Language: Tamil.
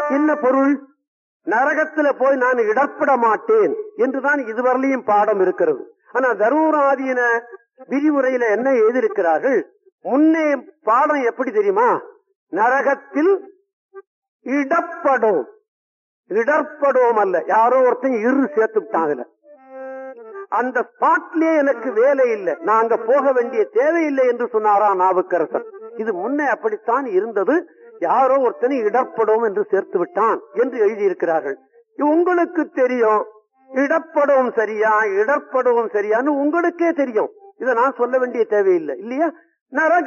என்ன பொருள் நரகத்துல போய் நான் இடர்பட மாட்டேன் என்றுதான் இதுவரையிலும் பாடம் இருக்கிறது ஆனா தருமராதீன விரிவுரையில என்ன எழுதியிருக்கிறார்கள் முன்னே பாடம் எப்படி தெரியுமா நரகத்தில் இடப்படும் இடர்படும் அல்ல யாரோ ஒருத்தன் இரு சேர்த்துட்டாங்கல அந்த ஸ்பாட்லயே எனக்கு வேலை இல்லை நான் அங்க போக வேண்டிய தேவையில்லை என்று சொன்னாரா நாவுக்கரசர் இது முன்னே அப்படித்தான் இருந்தது யாரோ ஒருத்தனை இடப்படும் என்று சேர்த்து விட்டான் என்று எழுதியிருக்கிறார்கள் உங்களுக்கு தெரியும் இடப்படவும் சரியா இடர்படவும் சரியான்னு உங்களுக்கே தெரியும் இதை நான் சொல்ல வேண்டிய தேவையில்லை இல்லையா நரக